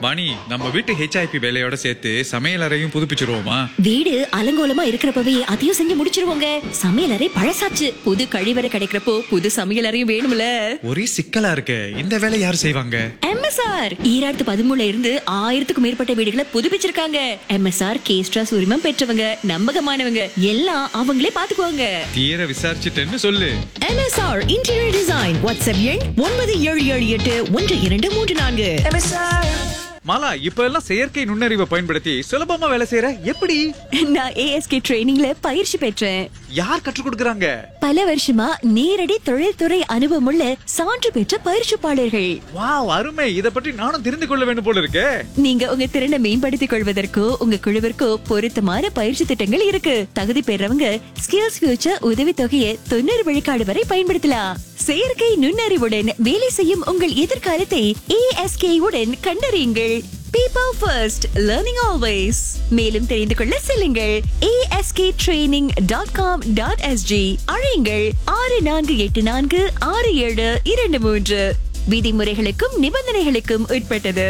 வாணி நம்ம வீட்டு ஹெச்ஐபி வேலையோட சேர்த்து சமையல் அறையும் புதுப்பிச்சிருவோமா வீடு அலங்கோலமா இருக்கிறப்பவே அதையும் செஞ்சு முடிச்சிருவோங்க சமையலறை பழசாச்சு புது கழிவறை கிடைக்கிறப்போ புது சமையலறையும் வேணும்ல ஒரே சிக்கலா இருக்கே இந்த வேலை யார் செய்வாங்க எம்எஸ்ஆர் ஈராயிரத்து பதிமூணுல இருந்து ஆயிரத்துக்கும் மேற்பட்ட வீடுகளை புதுப்பிச்சிருக்காங்க எம்எஸ்ஆர் கேஸ்ட்ராஸ் உரிமம் பெற்றவங்க நம்பகமானவங்க எல்லாம் அவங்களே பாத்துக்குவாங்க தீர விசாரிச்சுட்டேன்னு சொல்லு MSR இன்டீரியர் டிசைன் வாட்ஸ்அப் எண் ஒன்பது ஏழு ஏழு எட்டு ஒன்று இரண்டு மூன்று நான்கு மாலா இப்ப எல்லாம் செயற்கை நுண்ணறிவை பயன்படுத்தி சுலபமா வேலை செய்யற எப்படி நான் ஏஎஸ்கே ட்ரைனிங்ல பயிற்சி பெற்றேன் யார் கற்றுக் கொடுக்கறாங்க பல வருஷமா நேரடி தொழில்துறை அனுபவமுள்ள சான்று பெற்ற பயிற்சிப்பாளர்கள் வாவ் அருமை இத பற்றி நானும் தெரிந்து கொள்ள வேண்டும் போல இருக்கே நீங்க உங்க திறனை மேம்படுத்திக் கொள்வதற்கோ உங்க குழுவிற்கோ பொருத்தமான பயிற்சி திட்டங்கள் இருக்கு தகுதி பெறவங்க ஸ்கில்ஸ் ஃபியூச்சர் உதவி தொகையை தொண்ணூறு விழுக்காடு வரை பயன்படுத்தலாம் செயற்கை நுண்ணறிவுடன் வேலை செய்யும் உங்கள் எதிர்காலத்தை ஏஎஸ்கே உடன் கண்டறியுங்கள் பீப்பிள் ஃபர்ஸ்ட் லேர்னிங் ஆல்வேஸ் மேலும் தெரிந்து கொள்ள செல்லுங்கள் ASK training dot com dot SG அழையுங்கள் ஆறு நான்கு எட்டு நான்கு ஆறு ஏழு இரண்டு மூன்று விதிமுறைகளுக்கும் நிபந்தனைகளுக்கும் உட்பட்டது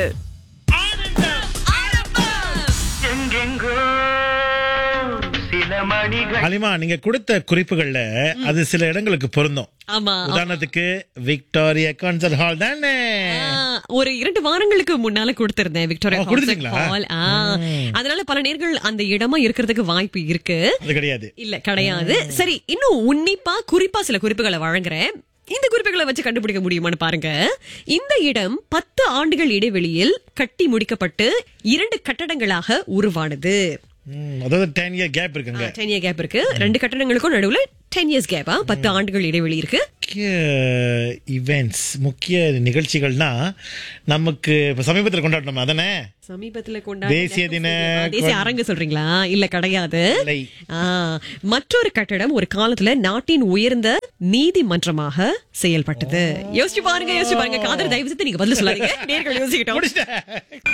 எங்கெங்கோ சில மணிகள் அலிமா நீங்க கொடுத்த குறிப்புகள்ல அது சில இடங்களுக்கு பொருந்தும் ஆமா உதாரணத்துக்கு விக்டோரியா கான்சர்ட் ஹால் தானே ஆ, ஒரு இரண்டு வாரங்களுக்கு முன்னால கொடுத்திருந்தேன் விக்டோரியா ஓ, கான்சர்ட் கொடுத்தீங்களா? ஹால் ஆ, அதனால பல நேர்கள் அந்த இடமா இருக்கிறதுக்கு வாய்ப்பு இருக்கு அது கிடையாது இல்ல கிடையாது சரி இன்னும் உன்னிப்பா குறிப்பா சில குறிப்புகளை வழங்குறேன் இந்த குறிப்புகளை வச்சு கண்டுபிடிக்க முடியுமான்னு பாருங்க இந்த இடம் பத்து ஆண்டுகள் இடைவெளியில் கட்டி முடிக்கப்பட்டு இரண்டு கட்டடங்களாக உருவானது ம், அதாவது டென் இயர் கேப் இருக்குங்க டென் இயர் கேப் இருக்கு ரெண்டு கட்டடங்களுக்கும் நடுவுல டென் இயர்ஸ் கேப்பா பத்து ஆண்டுகள் இடைவெளி இருக்கு முக்கிய இவெண்ட்ஸ் முக்கிய நிகழ்ச்சிகள்னா நமக்கு இப்ப சமீபத்தில் கொண்டாடணும் அதானே சமீபத்துல கொண்டாடின தேசிய தின தேசிய அரங்கு சொல்றீங்களா இல்ல கிடையாது இல்லை. ஆ, மற்றொரு கட்டடம் ஒரு காலத்துல நாட்டின் உயர்ந்த நீதிமன்றமாக செயல்பட்டது யோசிச்சு பாருங்க யோசிச்சு பாருங்க காதல் தயவு செய்து நீங்க பதில் சொல்லாதீங்க நேர்கள் யோசிக்கிட்டோம் முடிச்சிட்டேன்